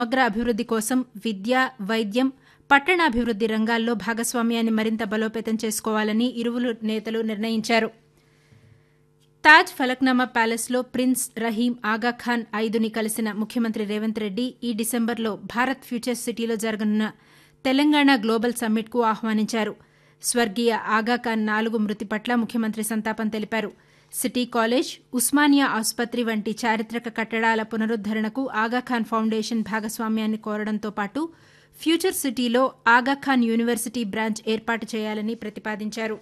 సమగ్ర అభివృద్ది కోసం విద్య వైద్యం పట్టణాభివృద్ది రంగాల్లో భాగస్వామ్యాన్ని మరింత బలోపేతం చేసుకోవాలని ఇరువురు నేతలు నిర్ణయించారు తాజ్ ఫలక్నామా ప్యాలెస్లో ప్రిన్స్ రహీం ఆగాఖాన్ ఐదుని కలిసిన ముఖ్యమంత్రి రేవంత్ రెడ్డి ఈ డిసెంబర్లో భారత్ ఫ్యూచర్ సిటీలో జరగనున్న తెలంగాణ గ్లోబల్ సమ్మిట్కు ఆహ్వానించారు స్వర్గీయ ఆగాఖాన్ నాలుగు మృతి పట్ల ముఖ్యమంత్రి సంతాపం తెలిపారు సిటీ కాలేజ్ ఉస్మానియా ఆసుపత్రి వంటి చారిత్రక కట్టడాల పునరుద్దరణకు ఆగాఖాన్ ఫౌండేషన్ భాగస్వామ్యాన్ని కోరడంతో పాటు ఫ్యూచర్ సిటీలో ఆగాఖాన్ యూనివర్సిటీ బ్రాంచ్ ఏర్పాటు చేయాలని ప్రతిపాదించారు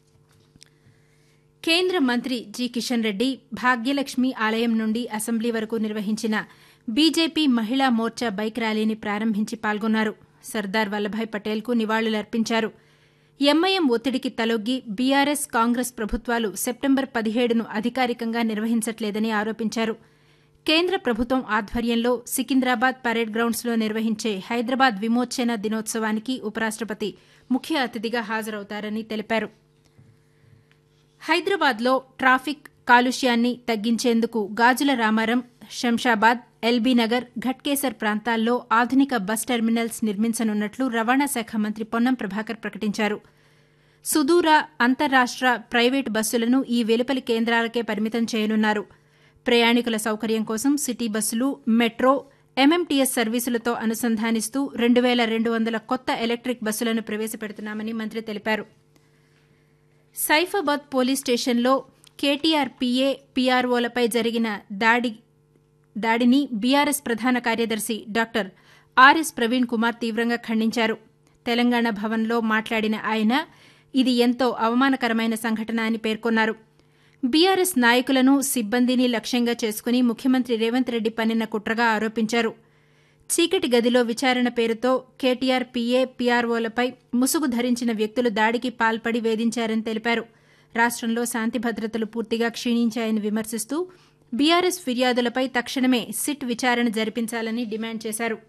కేంద్ర మంత్రి జి కిషన్ రెడ్డి భాగ్యలక్ష్మి ఆలయం నుండి అసెంబ్లీ వరకు నిర్వహించిన బీజేపీ మహిళా మోర్చా బైక్ ర్యాలీని ప్రారంభించి పాల్గొన్నారు సర్దార్ వల్లభాయ్ పటేల్కు నివాళులర్పించారు ఎంఐఎం ఒత్తిడికి తలొగ్గి బీఆర్ఎస్ కాంగ్రెస్ ప్రభుత్వాలు సెప్టెంబర్ పదిహేడును అధికారికంగా నిర్వహించట్లేదని ఆరోపించారు కేంద్ర ప్రభుత్వం ఆధ్వర్యంలో సికింద్రాబాద్ పరేడ్ గ్రౌండ్స్లో నిర్వహించే హైదరాబాద్ విమోచన దినోత్సవానికి ఉపరాష్టపతి ముఖ్య అతిథిగా హాజరవుతారని తెలిపారు హైదరాబాద్లో ట్రాఫిక్ కాలుష్యాన్ని తగ్గించేందుకు గాజుల రామారం శంషాబాద్ ఎల్బీనగర్ ఘట్కేసర్ ప్రాంతాల్లో ఆధునిక బస్ టెర్మినల్స్ నిర్మించనున్నట్లు రవాణా శాఖ మంత్రి పొన్నం ప్రభాకర్ ప్రకటించారు సుదూర అంతర్రాష్ట ప్రైవేటు బస్సులను ఈ వెలుపలి కేంద్రాలకే పరిమితం చేయనున్నారు ప్రయాణికుల సౌకర్యం కోసం సిటీ బస్సులు మెట్రో ఎంఎంటీఎస్ సర్వీసులతో అనుసంధానిస్తూ రెండు వేల రెండు వందల కొత్త ఎలక్టిక్ బస్సులను ప్రవేశపెడుతున్నామని మంత్రి తెలిపారు సైఫాబాద్ పోలీస్ స్టేషన్లో కేటీఆర్ పీఏ పీఆర్ఓలపై జరిగిన దాడి దాడిని బీఆర్ఎస్ ప్రధాన కార్యదర్శి డాక్టర్ ఆర్ఎస్ ప్రవీణ్ కుమార్ తీవ్రంగా ఖండించారు తెలంగాణ భవన్లో మాట్లాడిన ఆయన ఇది ఎంతో అవమానకరమైన సంఘటన అని పేర్కొన్నారు బీఆర్ఎస్ నాయకులను సిబ్బందిని లక్ష్యంగా చేసుకుని ముఖ్యమంత్రి రేవంత్ రెడ్డి పనిన కుట్రగా ఆరోపించారు చీకటి గదిలో విచారణ పేరుతో కేటీఆర్ పీఏ పీఆర్ఓలపై ముసుగు ధరించిన వ్యక్తులు దాడికి పాల్పడి వేధించారని తెలిపారు రాష్టంలో శాంతి భద్రతలు పూర్తిగా క్షీణించాయని విమర్శిస్తూ బీఆర్ఎస్ ఫిర్యాదులపై తక్షణమే సిట్ విచారణ జరిపించాలని డిమాండ్ చేశారు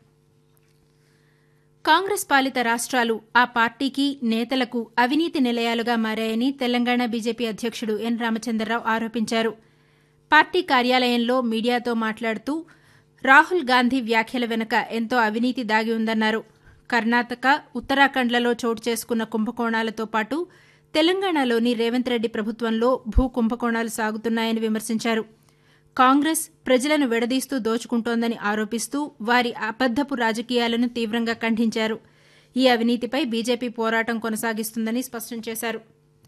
కాంగ్రెస్ పాలిత రాష్ట్రాలు ఆ పార్టీకి నేతలకు అవినీతి నిలయాలుగా మారాయని తెలంగాణ బీజేపీ అధ్యక్షుడు ఎన్ రామచంద్రరావు ఆరోపించారు పార్టీ కార్యాలయంలో మీడియాతో మాట్లాడుతూ రాహుల్ గాంధీ వ్యాఖ్యల వెనుక ఎంతో అవినీతి దాగి ఉందన్నారు కర్ణాటక ఉత్తరాఖండ్లలో చోటు చేసుకున్న కుంభకోణాలతో పాటు తెలంగాణలోని రేవంత్ రెడ్డి ప్రభుత్వంలో భూ కుంభకోణాలు సాగుతున్నాయని విమర్శించారు కాంగ్రెస్ ప్రజలను విడదీస్తూ దోచుకుంటోందని ఆరోపిస్తూ వారి అబద్దపు రాజకీయాలను తీవ్రంగా ఖండించారు ఈ అవినీతిపై బీజేపీ పోరాటం కొనసాగిస్తుందని స్పష్టం చేశారు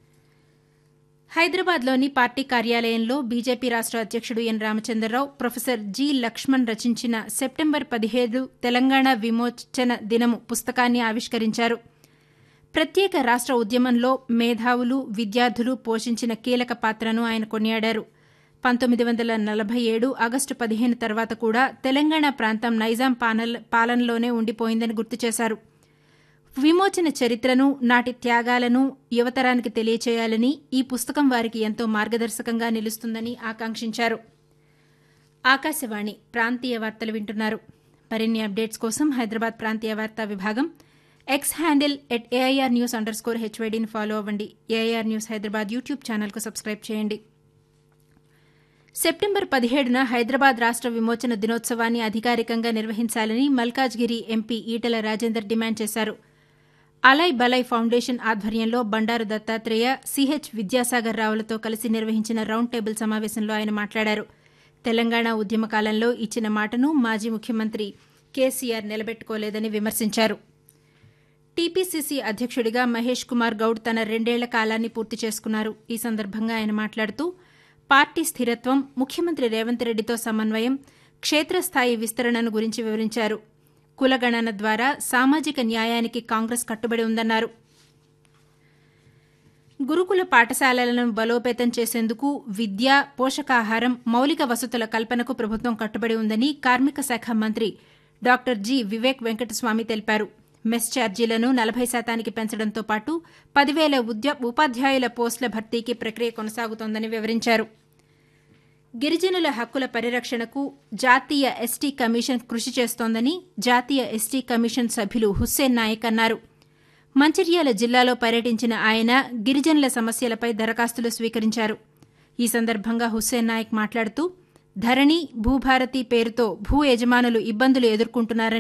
హైదరాబాద్లోని పార్టీ కార్యాలయంలో బీజేపీ రాష్ట అధ్యక్షుడు N Ramachandrarao professor G Lakshman రచించిన సెప్టెంబర్ పదిహేడు తెలంగాణ విమోచన దినము పుస్తకాన్ని ఆవిష్కరించారు ప్రత్యేక రాష్ట ఉద్యమంలో మేధావులు విద్యార్థులు పోషించిన కీలక పాత్రను ఆయన కొనియాడారు పంతొమ్మిది వందల నలభై ఏడు ఆగస్టు పదిహేను తర్వాత కూడా తెలంగాణ ప్రాంతం నైజాం పాలనలోనే ఉండిపోయిందని గుర్తు చేశారు విమోచన చరిత్రను నాటి త్యాగాలను యువతరానికి తెలియచేయాలని ఈ పుస్తకం వారికి ఎంతో మార్గదర్శకంగా నిలుస్తుందని ఆకాంక్షించారు ఆకాశవాణి ప్రాంతీయ వార్తలు వింటున్నారు మరిన్ని అప్డేట్స్ కోసం హైదరాబాద్ ప్రాంతీయ వార్తా విభాగం X handle at AIR news underscore హెచ్వైడీని ఫాలో అవ్వండి ఏఐఆర్ న్యూస్ హైదరాబాద్ యూట్యూబ్ ఛానల్కు సబ్స్క్రైబ్ చేయండి సెప్టెంబర్ పదిహేడున హైదరాబాద్ రాష్ట విమోచన దినోత్సవాన్ని అధికారికంగా నిర్వహించాలని మల్కాజ్గిరి ఎంపీ ఈటల రాజేందర్ డిమాండ్ చేశారు అలై బలై ఫౌండేషన్ ఆధ్వర్యంలో బండారు దత్తాత్రేయ సిహెచ్ విద్యాసాగర్ రావులతో కలిసి నిర్వహించిన రౌండ్ టేబుల్ సమావేశంలో ఆయన మాట్లాడారు తెలంగాణ ఉద్యమ కాలంలో ఇచ్చిన మాటను మాజీ ముఖ్యమంత్రి కేసీఆర్ నిలబెట్టుకోలేదని విమర్శించారు టీపీసీసీ అధ్యక్షుడిగా మహేష్ కుమార్ గౌడ్ తన రెండేళ్ల కాలాన్ని పూర్తి చేసుకున్నారు ఈ సందర్భంగా ఆయన మాట్లాడుతూ పార్టీ స్థిరత్వం ముఖ్యమంత్రి రేవంత్ రెడ్డితో సమన్వయం క్షేత్రస్థాయి విస్తరణను గురించి వివరించారు కులగణన ద్వారా సామాజిక న్యాయానికి కాంగ్రెస్ కట్టుబడి ఉందన్నారు గురుకుల పాఠశాలలను బలోపేతం చేసేందుకు విద్య పోషకాహారం మౌలిక వసతుల కల్పనకు ప్రభుత్వం కట్టుబడి ఉందని కార్మిక శాఖ మంత్రి డాక్టర్ జి వివేక్ వెంకటస్వామి తెలిపారు మెస్ ఛార్జీలను నలభై శాతానికి పెంచడంతో పాటు పదివేల ఉపాధ్యాయుల పోస్టుల భర్తీకి ప్రక్రియ కొనసాగుతోందని వివరించారు గిరిజనుల హక్కుల పరిరక్షణకు జాతీయ ఎస్టీ కమిషన్ కృషి చేస్తోందని జాతీయ ఎస్టీ కమిషన్ సభ్యులు హుస్సేన్ నాయక్ అన్నారు మంచిర్యాల జిల్లాలో పర్యటించిన ఆయన గిరిజనుల సమస్యలపై దరఖాస్తులు స్వీకరించారు ఈ సందర్భంగా హుస్సేన్ నాయక్ మాట్లాడుతూ ధరణి భూభారతి పేరుతో భూ యజమానులు ఇబ్బందులు ఎదుర్కొంటున్నారని